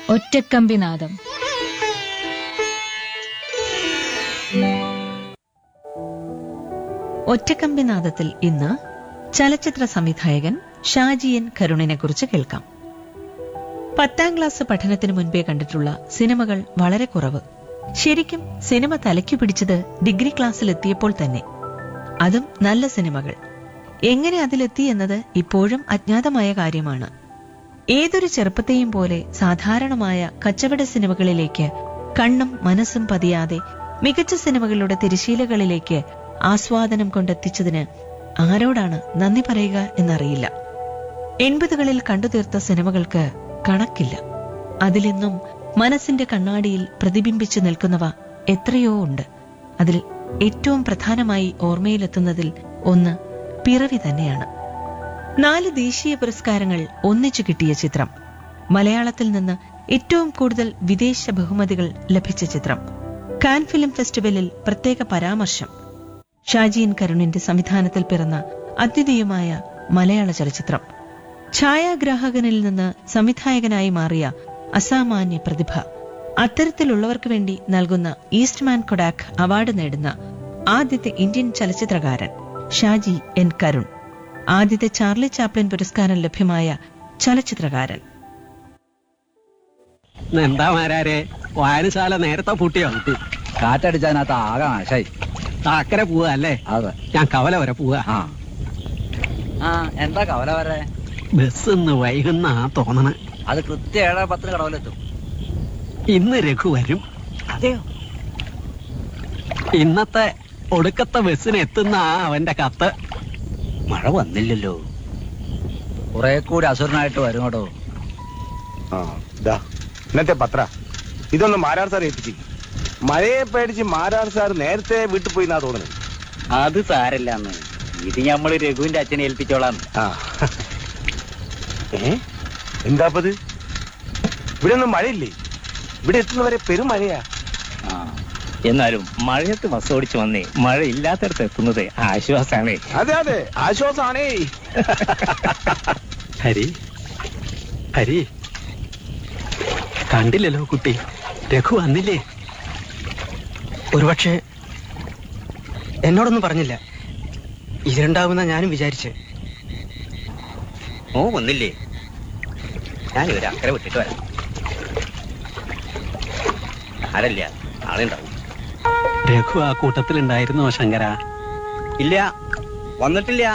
ഒറ്റക്കമ്പിനാദം ഒറ്റക്കമ്പിനാദത്തിൽ ഇന്ന് ചലച്ചിത്ര സംവിധായകൻ ഷാജിയൻ കരുണിനെ കുറിച്ച് കേൾക്കാം പത്താം ക്ലാസ് പഠനത്തിന് മുൻപേ കണ്ടിട്ടുള്ള സിനിമകൾ വളരെ കുറവ് ശരിക്കും സിനിമ തലയ്ക്കു പിടിച്ചത് ഡിഗ്രി ക്ലാസ്സിൽ എത്തിയപ്പോൾ തന്നെ അതും നല്ല സിനിമകൾ എങ്ങനെ അതിലെത്തി എന്നത് ഇപ്പോഴും അജ്ഞാതമായ കാര്യമാണ് ഏതൊരു ചെറുപ്പത്തെയും പോലെ സാധാരണമായ കച്ചവട സിനിമകളിലേക്ക് കണ്ണും മനസ്സും പതിയാതെ മികച്ച സിനിമകളുടെ തിരശീലകളിലേക്ക് ആസ്വാദനം കൊണ്ടെത്തിച്ചതിന് ആരോടാണ് നന്ദി പറയുക എന്നറിയില്ല എൺപതുകളിൽ കണ്ടുതീർത്ത സിനിമകൾക്ക് കണക്കില്ല അതിലെന്നും മനസ്സിന്റെ കണ്ണാടിയിൽ പ്രതിബിംബിച്ചു നിൽക്കുന്നവ എത്രയോ ഉണ്ട് അതിൽ ഏറ്റവും പ്രധാനമായി ഓർമ്മയിലെത്തുന്നതിൽ ഒന്ന് പിറവി തന്നെയാണ് നാല് ദേശീയ പുരസ്കാരങ്ങൾ ഒന്നിച്ചു കിട്ടിയ ചിത്രം മലയാളത്തിൽ നിന്ന് ഏറ്റവും കൂടുതൽ വിദേശ ബഹുമതികൾ ലഭിച്ച ചിത്രം കാൻ ഫിലിം ഫെസ്റ്റിവലിൽ പ്രത്യേക പരാമർശം ഷാജിയൻ കരുണിന്റെ സംവിധാനത്തിൽ പിറന്ന അദ്വിതീയമായ മലയാള ചലച്ചിത്രം ഛായാഗ്രാഹകനിൽ നിന്ന് സംവിധായകനായി മാറിയ അസാമാന്യ പ്രതിഭ അത്തരത്തിലുള്ളവർക്ക് വേണ്ടി നൽകുന്ന ഈസ്റ്റ്മാൻ കൊഡാക് അവാർഡ് നേടുന്ന ആദ്യത്തെ ഇന്ത്യൻ ചലച്ചിത്രകാരൻ ഷാജി എൻ കരുൺ ആദ്യത്തെ ചാർലി ചാപ്ലിൻ പുരസ്കാരം ലഭ്യമായ ചലച്ചിത്രകാരൻ എന്താ മാരാരെ വായനശാല നേരത്തെ പൂട്ടിയോ കാറ്റടിച്ചതിനകത്ത് ആകെ നാശായി അക്കരെ പോവാ അല്ലേ അതെ ഞാൻ കവല വരെ പോവാ ആ ആ എന്താ കവല വരെ ബസ് ഇന്ന് വൈകുന്ന തോന്നണ അത് കൃത്യം ഏഴര പത്തിന് കടവിലെത്തും ഇന്ന് രഘു വരും അതെയോ ഇന്നത്തെ ഒടുക്കത്തെ ബസ്സിന് എത്തുന്ന ആ അവന്റെ കത്ത് മഴ വന്നില്ലല്ലോ കുറെ കൂടി അസുരനായിട്ട് വരും കേട്ടോ ആ ഇതാ ഇന്നത്തെ പത്ര ഇതൊന്ന് മാരാർ സാർ ഏൽപ്പിച്ചു മഴയെ പേടിച്ച് മാരാർ സാർ നേരത്തെ വീട്ടിൽ പോയി എന്നാ തോന്നുന്നത് അത് സാരല്ലാന്ന് ഇത് ഞമ്മള് രഘുവിന്റെ അച്ഛനെ ഏൽപ്പിച്ചോളാം ആ ഏ എന്താപ്പത് ഇവിടെ ഒന്നും മഴയില്ലേ ഇവിടെ എത്തുന്നവരെ പെരുമഴയാ എന്നാലും മഴയത്ത് ബസ് ഓടിച്ചു വന്നേ മഴ ഇല്ലാത്തടത്ത് എത്തുന്നത് ആശ്വാസാണേ അതെ അതെ ആശ്വാസാണേ ഹരി ഹരി കണ്ടില്ലല്ലോ കുട്ടി രഘു വന്നില്ലേ ഒരുപക്ഷെ എന്നോടൊന്നും പറഞ്ഞില്ല ഇതിലുണ്ടാവുന്ന ഞാനും വിചാരിച്ച് ഓ വന്നില്ലേ ഞാൻ ഒരു അക്കരെ വിട്ടിട്ട് വരാം ആരല്ല ആളെ ഉണ്ടാവും രഘു ആ കൂട്ടത്തിലുണ്ടായിരുന്നോ ശങ്കര ഇല്ല വന്നിട്ടില്ല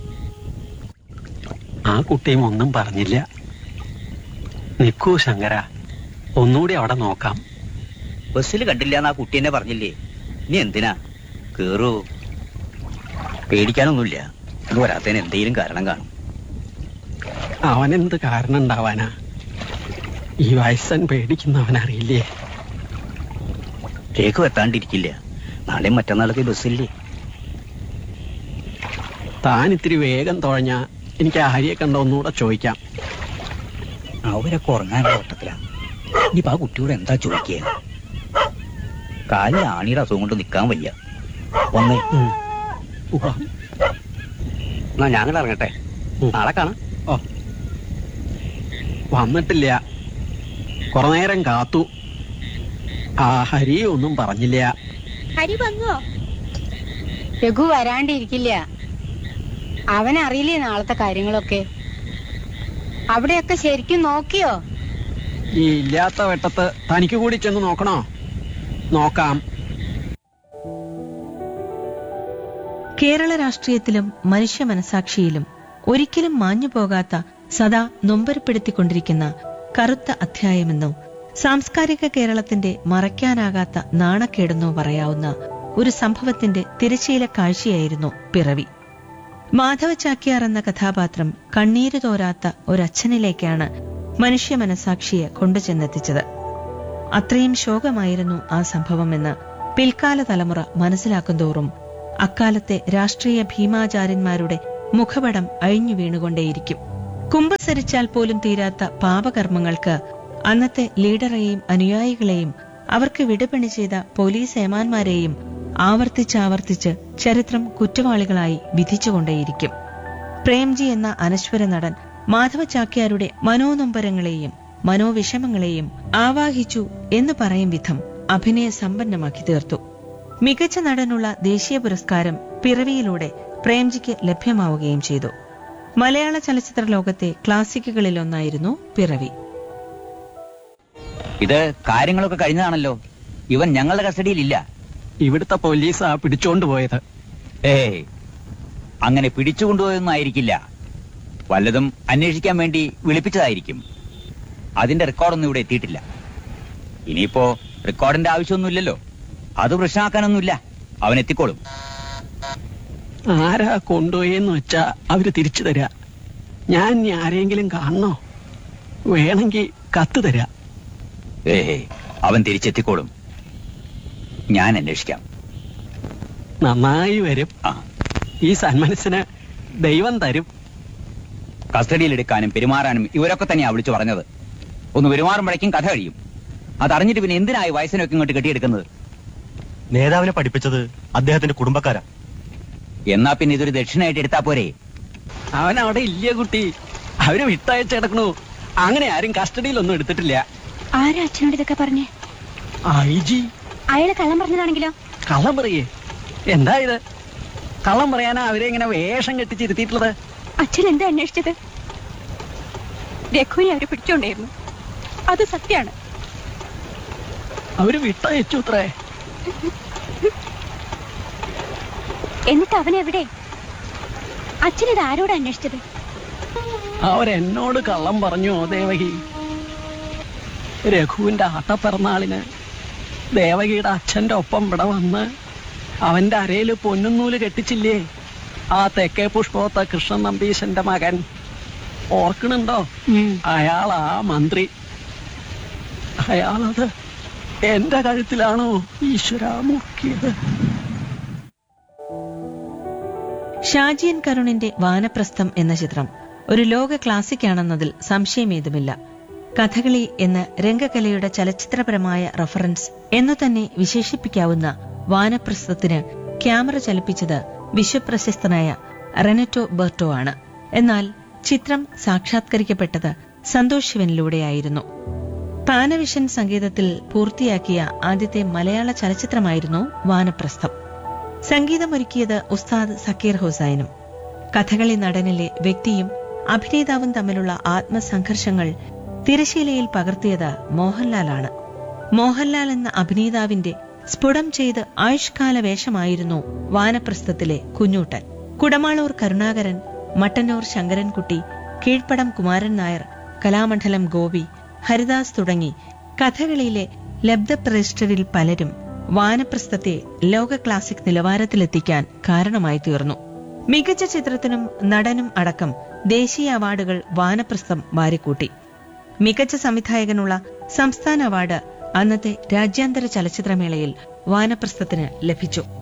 ആ കുട്ടിയും ഒന്നും പറഞ്ഞില്ല നിക്കൂ ശങ്കര ഒന്നുകൂടി അവിടെ നോക്കാം ബസ്സിൽ കണ്ടില്ല എന്ന് ആ കുട്ടി എന്നെ പറഞ്ഞില്ലേ നീ എന്തിനാ കേറൂ പേടിക്കാനൊന്നുമില്ല ഇത് വരാത്തതിന് എന്തെങ്കിലും കാരണം കാണും അവനെന്ത് കാരണം ഉണ്ടാവാനാ ഈ വയസ്സൻ പേടിക്കുന്നവനറിയില്ലേ രേഖ എത്താണ്ടിരിക്കില്ല നാളെയും മറ്റന്നാളൊക്കെ ബസ്സില്ലേ താൻ ഇത്തിരി വേഗം തുഴഞ്ഞ എനിക്ക് ആ ഹരിയെ കണ്ട ഒന്നുകൂടെ ചോദിക്കാം അവരൊക്കെ ഉറങ്ങാനുള്ള ഓട്ടത്തിലാണ് ഇനിയിപ്പോ ആ കുട്ടിയോട് എന്താ ചോദിക്കുക കാലിൽ ആണിയുടെ അസുഖം കൊണ്ട് നിൽക്കാൻ വയ്യ ഒന്നേ ഉം. ഉവ്വ. എന്നാ ഞങ്ങൾ ഇറങ്ങട്ടെ ഉം. നാളെ കാണാം ഓ വന്നിട്ടില്ല കുറെ നേരം കാത്തു ആ ഹരി ഒന്നും പറഞ്ഞില്ല ഹരി വന്നോ രഘു വരാണ്ടിരിക്കില്ല അവനറിയില്ലേ നാളത്തെ കാര്യങ്ങളൊക്കെ അവിടെയൊക്കെ ശരിക്കും നോക്കിയോ ഈ ഇല്ലാത്ത വെട്ടത്ത് തനിക്ക് കൂടി ചെന്ന് നോക്കണോ നോക്കാം കേരള രാഷ്ട്രീയത്തിലും മനുഷ്യ മനസാക്ഷിയിലും ഒരിക്കലും മാഞ്ഞു പോകാത്ത സദാ നൊമ്പരപ്പെടുത്തിക്കൊണ്ടിരിക്കുന്ന കറുത്ത അധ്യായമെന്നോ സാംസ്കാരിക കേരളത്തിന്റെ മറയ്ക്കാനാകാത്ത നാണക്കേടെന്നോ പറയാവുന്ന ഒരു സംഭവത്തിന്റെ തിരശീല കാഴ്ചയായിരുന്നു പിറവി മാധവ ചാക്യാർ എന്ന കഥാപാത്രം കണ്ണീര് തോരാത്ത ഒരച്ഛനിലേക്കാണ് മനുഷ്യ മനസാക്ഷിയെ കൊണ്ടുചെന്നെത്തിച്ചത് അത്രയും ശോകമായിരുന്നു ആ സംഭവമെന്ന് പിൽക്കാല തലമുറ മനസ്സിലാക്കുന്തോറും അക്കാലത്തെ രാഷ്ട്രീയ ഭീമാചാര്യന്മാരുടെ മുഖപടം അഴിഞ്ഞു വീണുകൊണ്ടേയിരിക്കും കുമ്പസരിച്ചാൽ പോലും തീരാത്ത പാപകർമ്മങ്ങൾക്ക് അന്നത്തെ ലീഡറെയും അനുയായികളെയും അവർക്ക് വിടുപണി ചെയ്ത പോലീസ് ഏമാന്മാരെയും ആവർത്തിച്ചാവർത്തിച്ച് ചരിത്രം കുറ്റവാളികളായി വിധിച്ചുകൊണ്ടേയിരിക്കും പ്രേംജി എന്ന അനശ്വര നടൻ മാധവ ചാക്യാരുടെ മനോനൊമ്പരങ്ങളെയും മനോവിഷമങ്ങളെയും ആവാഹിച്ചു എന്ന് പറയും വിധം അഭിനയ സമ്പന്നമാക്കി തീർത്തു മികച്ച നടനുള്ള ദേശീയ പുരസ്കാരം പിറവിയിലൂടെ പ്രേംജിക്ക് ലഭ്യമാവുകയും ചെയ്തു മലയാള ചലച്ചിത്ര ലോകത്തെ ക്ലാസിക്കുകളിലൊന്നായിരുന്നു പിറവി ഇത് കാര്യങ്ങളൊക്കെ കഴിഞ്ഞതാണല്ലോ ഇവൻ ഞങ്ങളുടെ കസ്റ്റഡിയിലില്ല ഇവിടുത്തെ പോലീസാ പിടിച്ചോണ്ട് പോയത് ഏയ് അങ്ങനെ പിടിച്ചുകൊണ്ടുപോയൊന്നും ആയിരിക്കില്ല വല്ലതും അന്വേഷിക്കാൻ വേണ്ടി വിളിപ്പിച്ചതായിരിക്കും അതിന്റെ റെക്കോർഡൊന്നും ഇവിടെ എത്തിയിട്ടില്ല ഇനിയിപ്പോ റെക്കോർഡിന്റെ ആവശ്യമൊന്നുമില്ലല്ലോ അത് പ്രശ്നമാക്കാനൊന്നുമില്ല അവൻ എത്തിക്കോളും ആരാ കൊണ്ടുപോയെന്ന് വെച്ചാ അവര് തിരിച്ചു തരാ ഞാൻ ഇനി ആരെങ്കിലും കാണണോ വേണമെങ്കിൽ കത്ത് തരാ ഏയ് അവൻ തിരിച്ചെത്തിക്കോളും ഞാൻ അന്വേഷിക്കാം നന്നായി വരും ആ ഈ സന്മനസ്സിന് ദൈവം തരും കസ്റ്റഡിയിലെടുക്കാനും പെരുമാറാനും ഇവരൊക്കെ തന്നെയാ വിളിച്ചു പറഞ്ഞത് ഒന്ന് പെരുമാറുമ്പോഴേക്കും കഥ കഴിയും അതറിഞ്ഞിട്ട് പിന്നെ എന്തിനായി വയസ്സിനൊക്കെ ഇങ്ങോട്ട് കെട്ടിയെടുക്കുന്നത് നേതാവിനെ പഠിപ്പിച്ചത് അദ്ദേഹത്തിന്റെ കുടുംബക്കാരാ എന്നാ പിന്നെ ഇതൊരു ദക്ഷിണയായിട്ട് എടുത്താ പോരെ അവൻ അവിടെ ഇല്ല കുട്ടി അവര് വിട്ടയച്ച് കിടക്കണു അങ്ങനെ ആരും കസ്റ്റഡിയിലൊന്നും എടുത്തിട്ടില്ല ആരാ അച്ഛനോട് ഇതൊക്കെ പറഞ്ഞേ ഐ ജി അയാള് കള്ളം പറഞ്ഞതാണെങ്കിലോ കള്ളം പറയേ എന്താ ഇത് കള്ളം പറയാനാ അവരെ ഇങ്ങനെ വേഷം കെട്ടിച്ചിരുത്തിയിട്ടുള്ളത് അച്ഛൻ എന്താ അന്വേഷിച്ചത് രഘുവിനെ അവര് പിടിച്ചോണ്ടായിരുന്നു അത് സത്യാണ് അവര് വിട്ടയച്ചു അത്രേ എന്നിട്ട് അവൻ എവിടെ അച്ഛൻ ഇത് ആരോട് അന്വേഷിച്ചത് അവരെന്നോട് കള്ളം പറഞ്ഞു ദേവകി രഘുവിന്റെ ആട്ടപ്പിറന്നാളിന് ദേവകിയുടെ അച്ഛന്റെ ഒപ്പം ഇവിടെ വന്ന് അവന്റെ അരയില് പൊന്നുന്നൂല് കെട്ടിച്ചില്ലേ ആ തെക്കേ പുഷ്പത്തെ കൃഷ്ണൻ നമ്പീശന്റെ മകൻ ഓർക്കണുണ്ടോ അയാളാ മന്ത്രി അയാളത് എന്റെ കഴുത്തിലാണോ ഈശ്വര മുക്കിയത് ഷാജിയൻ കരുണിന്റെ വാനപ്രസ്ഥം എന്ന ചിത്രം ഒരു ലോക ക്ലാസിക്കാണെന്നതിൽ സംശയമേതുമില്ല കഥകളി എന്ന രംഗകലയുടെ ചലച്ചിത്രപരമായ റഫറൻസ് എന്നു തന്നെ വിശേഷിപ്പിക്കാവുന്ന വാനപ്രസ്ഥത്തിന് ക്യാമറ ചലിപ്പിച്ചത് വിശ്വപ്രശസ്തനായ റെനറ്റോ ബെർട്ടോ ആണ് എന്നാൽ ചിത്രം സാക്ഷാത്കരിക്കപ്പെട്ടത് സന്തോഷ് ശിവനിലൂടെയായിരുന്നു പാനവിഷൻ സംഗീതത്തിൽ പൂർത്തിയാക്കിയ ആദ്യത്തെ മലയാള ചലച്ചിത്രമായിരുന്നു വാനപ്രസ്ഥം സംഗീതമൊരുക്കിയത് ഉസ്താദ് സക്കീർ ഹുസൈനും കഥകളി നടനിലെ വ്യക്തിയും അഭിനേതാവും തമ്മിലുള്ള ആത്മസംഘർഷങ്ങൾ തിരശീലയിൽ പകർത്തിയത് മോഹൻലാലാണ് മോഹൻലാൽ എന്ന അഭിനേതാവിന്റെ സ്ഫുടം ചെയ്ത് ആയുഷ്കാല വേഷമായിരുന്നു വാനപ്രസ്ഥത്തിലെ കുഞ്ഞൂട്ടൻ കുടമാളൂർ കരുണാകരൻ മട്ടന്നൂർ ശങ്കരൻകുട്ടി കീഴ്പ്പടം കുമാരൻ നായർ കലാമണ്ഡലം ഗോപി ഹരിദാസ് തുടങ്ങി കഥകളിയിലെ ലബ്ധപ്രതിഷ്ഠരിൽ പലരും വാനപ്രസ്ഥത്തെ ലോക ക്ലാസിക് നിലവാരത്തിലെത്തിക്കാൻ കാരണമായി തീർന്നു മികച്ച ചിത്രത്തിനും നടനും അടക്കം ദേശീയ അവാർഡുകൾ വാനപ്രസ്ഥം വാരിക്കൂട്ടി മികച്ച സംവിധായകനുള്ള സംസ്ഥാന അവാർഡ് അന്നത്തെ രാജ്യാന്തര ചലച്ചിത്രമേളയിൽ വാനപ്രസ്ഥത്തിന് ലഭിച്ചു